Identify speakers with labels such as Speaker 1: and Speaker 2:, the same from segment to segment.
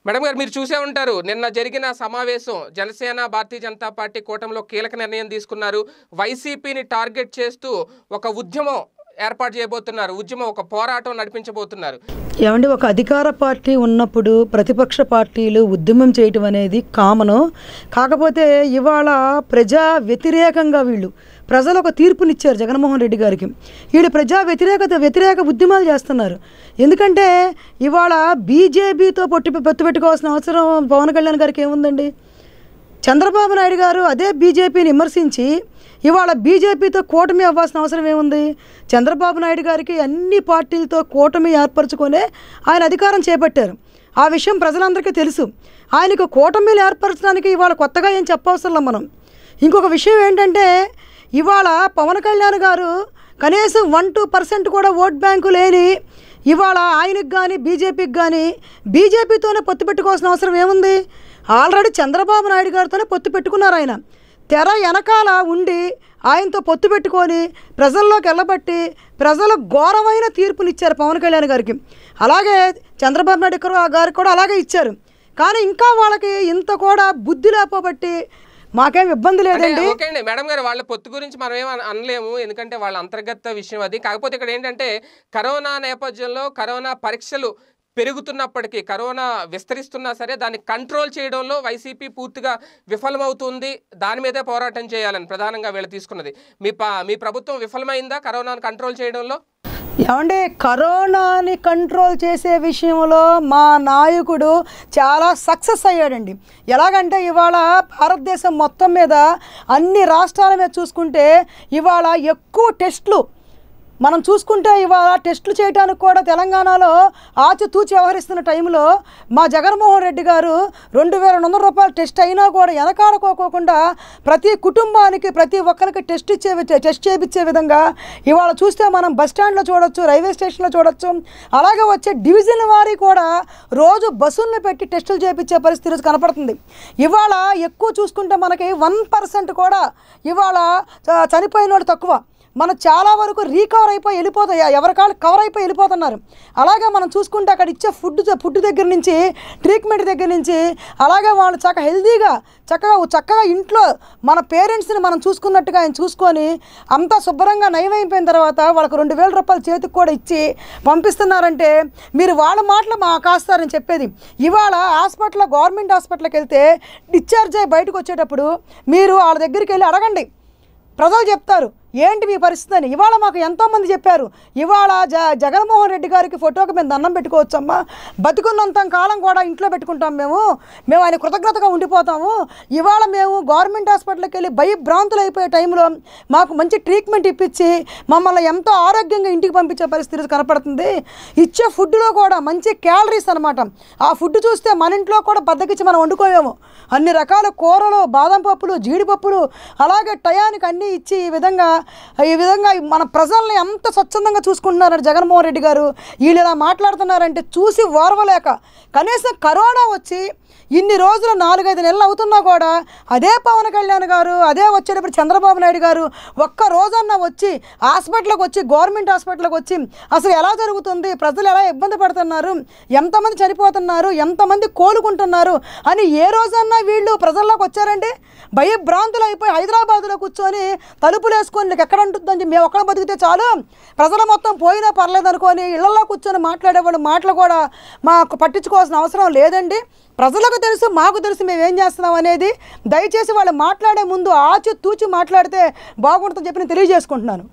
Speaker 1: madam గారు మీరు చూసే ఉంటారు నిన్న జరిగిన సమావేశం జనసేన భారతీయ జనతా పార్టీ కూటమిలో కీలక నిర్ణయం తీసుకున్నారు వైసీపీని టార్గెట్ చేస్తూ ఒక ఉద్యమం ఏర్పాటు చేయబోతున్నారు ఉద్యమం ఒక పోరాటం నడిపించబోతున్నారు
Speaker 2: ఏమండి ఒక అధికార పార్టీ ఉన్నప్పుడు ప్రతిపక్ష పార్టీలు ఉద్యమం చేయటం అనేది కామను కాకపోతే ఇవాళ ప్రజా వ్యతిరేకంగా వీళ్ళు ప్రజలు ఒక తీర్పునిచ్చారు జగన్మోహన్ రెడ్డి గారికి వీళ్ళు ప్రజా వ్యతిరేకత వ్యతిరేక ఉద్యమాలు చేస్తున్నారు ఎందుకంటే ఇవాళ బీజేపీతో పొట్టి పొత్తు పెట్టుకోవాల్సిన అవసరం పవన్ కళ్యాణ్ గారికి ఏముందండి చంద్రబాబు నాయుడు గారు అదే బీజేపీని విమర్శించి ఇవాళ బీజేపీతో కూటమి అవ్వాల్సిన అవసరం ఏముంది చంద్రబాబు నాయుడు గారికి అన్ని పార్టీలతో కూటమి ఏర్పరచుకొనే ఆయన అధికారం చేపట్టారు ఆ విషయం ప్రజలందరికీ తెలుసు ఆయనకు కూటమిలు ఏర్పరచడానికి ఇవాళ కొత్తగా ఏం చెప్పవసరం మనం ఇంకొక విషయం ఏంటంటే ఇవాళ పవన్ కళ్యాణ్ గారు కనీసం వన్ టూ పర్సెంట్ కూడా ఓట్ బ్యాంకు లేని ఇవాళ ఆయనకు కానీ బీజేపీకి కానీ బీజేపీతోనే పొత్తు పెట్టుకోవాల్సిన అవసరం ఏముంది ఆల్రెడీ చంద్రబాబు నాయుడు గారితోనే పొత్తు పెట్టుకున్నారు ఆయన తెర వెనకాల ఉండి ఆయనతో పొత్తు పెట్టుకొని ప్రజల్లోకి వెళ్ళబట్టి ప్రజలు ఘోరమైన తీర్పునిచ్చారు పవన్ కళ్యాణ్ గారికి అలాగే చంద్రబాబు నాయుడు గారు- గారికి కూడా అలాగే ఇచ్చారు కానీ ఇంకా వాళ్ళకి ఇంత కూడా బుద్ధి లేకపోబట్టి మాకేం ఇబ్బంది
Speaker 1: అంటే
Speaker 2: లేదండి
Speaker 1: ఓకే అండి మేడం గారు వాళ్ళ పొత్తు గురించి మనం ఏం అన- అనలేము ఎందుకంటే వాళ్ళ అంతర్గత విషయం అది కాకపోతే ఇక్కడ ఏంటంటే కరోనా నేపథ్యంలో కరోనా పరీక్షలు పెరుగుతున్నప్పటికీ కరోనా విస్తరిస్తున్నా సరే దాన్ని కంట్రోల్ చేయడంలో వైసీపీ పూర్తిగా విఫలమవుతుంది దాని మీదే పోరాటం చేయాలని ప్రధానంగా వీళ్ళు తీసుకున్నది మీ ప మీ ప్రభుత్వం విఫలమైందా కరోనాను కంట్రోల్ చేయడంలో
Speaker 2: ఏమంటే కరోనాని కంట్రోల్ చేసే విషయంలో మా నాయకుడు చాలా సక్సెస్ అయ్యాడండి ఎలాగంటే ఇవాళ భారతదేశం మొత్తం మీద అన్ని రాష్ట్రాల మీద చూసుకుంటే ఇవాళ ఎక్కువ టెస్టులు మనం చూసుకుంటే ఇవాళ టెస్టులు చేయడానికి కూడా తెలంగాణలో ఆచితూచి వ్యవహరిస్తున్న టైంలో మా జగన్మోహన్ రెడ్డి గారు రెండు వేల రెండు వందల రూపాయల టెస్ట్ అయినా కూడా వెనకాడుకోకుండా ప్రతి కుటుంబానికి ప్రతి ఒక్కరికి టెస్ట్ ఇచ్చే వి- టెస్ట్ చేయించే విధంగా ఇవాళ చూస్తే మనం బస్ స్టాండ్లో చూడొచ్చు రైల్వే స్టేషన్లో చూడొచ్చు అలాగే వచ్చే డివిజన్ వారి కూడా రోజు బస్సులను పెట్టి టెస్టులు చేయించే పరిస్థితి ఈరోజు కనపడుతుంది ఇవాళ ఎక్కువ చూసుకుంటే మనకి వన్ పర్సెంట్ కూడా ఇవాళ చ- చనిపోయిన వాళ్ళు తక్కువ మనం చాలా వరకు రీకవర్ అయిపోయి వెళ్ళిపోతాయి ఎవరికాళ్ళు కవర్ అయిపోయి వెళ్ళిపోతున్నారు అలాగే మనం చూసుకుంటే అక్కడ ఇచ్చే ఫుడ్ ఫుడ్ దగ్గర నుంచి ట్రీట్మెంట్ దగ్గర నుంచి అలాగే వాళ్ళు చక్కగా హెల్తీగా చక్కగా చక్కగా ఇంట్లో మన పేరెంట్స్ని మనం చూసుకున్నట్టుగా ఆయన చూసుకొని అంతా శుభ్రంగా నయమైపోయిన తర్వాత వాళ్ళకి రెండు వేల రూపాయలు చేతికి కూడా ఇచ్చి పంపిస్తున్నారంటే మీరు వాళ్ళ మాటలు మా కాస్తారని చెప్పేది ఇవాళ హాస్పిటల్లో గవర్నమెంట్ హాస్పిటల్కి వెళ్తే డిశ్చార్జ్ అయ్యి బయటకు వచ్చేటప్పుడు మీరు వాళ్ళ దగ్గరికి వెళ్ళి అడగండి ప్రజలు చెప్తారు ఏంటి మీ పరిస్థితి అని ఇవాళ మాకు ఎంతోమంది చెప్పారు ఇవాళ జ జగన్మోహన్ రెడ్డి గారికి ఫోటోకి మేము దండం పెట్టుకోవచ్చమ్మా బతుకున్నంత కాలం కూడా ఇంట్లో పెట్టుకుంటాం మేము మేము ఆయన కృతజ్ఞతగా ఉండిపోతాము ఇవాళ మేము గవర్నమెంట్ హాస్పిటల్కి వెళ్ళి భయభ్రాంతులు అయిపోయే టైంలో మాకు మంచి ట్రీట్మెంట్ ఇప్పించి మమ్మల్ని ఎంతో ఆరోగ్యంగా ఇంటికి పంపించే పరిస్థితి ఈరోజు కనపడుతుంది ఇచ్చే ఫుడ్లో కూడా మంచి క్యాలరీస్ అనమాట ఆ ఫుడ్ చూస్తే మన ఇంట్లో కూడా బద్దకిచ్చి మనం వండుకోలేము అన్ని రకాల కూరలు బాదం పప్పులు జీడిపప్పులు అలాగే టయానికి అన్నీ ఇచ్చి ఈ విధంగా ఈ విధంగా మన ప్రజల్ని ఎంత స్వచ్ఛందంగా చూసుకుంటున్నారంటే జగన్మోహన్ రెడ్డి గారు వీళ్ళు ఇలా మాట్లాడుతున్నారంటే చూసి ఓర్వలేక కనీసం కరోనా వచ్చి ఇన్ని రోజులు నాలుగైదు నెలలు అవుతున్నా కూడా అదే పవన్ కళ్యాణ్ గారు అదే వచ్చేటప్పుడు చంద్రబాబు నాయుడు గారు ఒక్క రోజన్నా వచ్చి హాస్పిటల్కి వచ్చి గవర్నమెంట్ హాస్పిటల్కి వచ్చి అసలు ఎలా జరుగుతుంది ప్రజలు ఎలా ఇబ్బంది పడుతున్నారు ఎంతమంది చనిపోతున్నారు ఎంతమంది కోలుకుంటున్నారు అని ఏ రోజన్నా వీళ్ళు ప్రజల్లోకి వచ్చారండి భయభ్రాంతులు అయిపోయి హైదరాబాద్లో కూర్చొని తలుపులు వేసుకొని నీకు ఎక్కడ ఉంటుందని మేము ఒక్కడ బతికితే చాలు ప్రజలు మొత్తం పోయినా పర్లేదు అనుకొని ఇళ్లలో కూర్చొని మాట్లాడేవాళ్ళు మాటలు కూడా మాకు పట్టించుకోవాల్సిన అవసరం లేదండి ప్రజలకు తెలుసు మాకు తెలుసు మేము ఏం చేస్తున్నాం అనేది దయచేసి వాళ్ళు మాట్లాడే ముందు ఆచి తూచి మాట్లాడితే బాగుంటుందని చెప్పి నేను తెలియజేసుకుంటున్నాను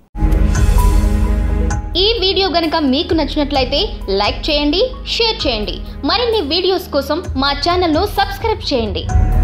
Speaker 3: ఈ వీడియో గనుక మీకు నచ్చినట్లయితే లైక్ చేయండి షేర్ చేయండి మరిన్ని వీడియోస్ కోసం మా ఛానల్ను సబ్స్క్రైబ్ చేయండి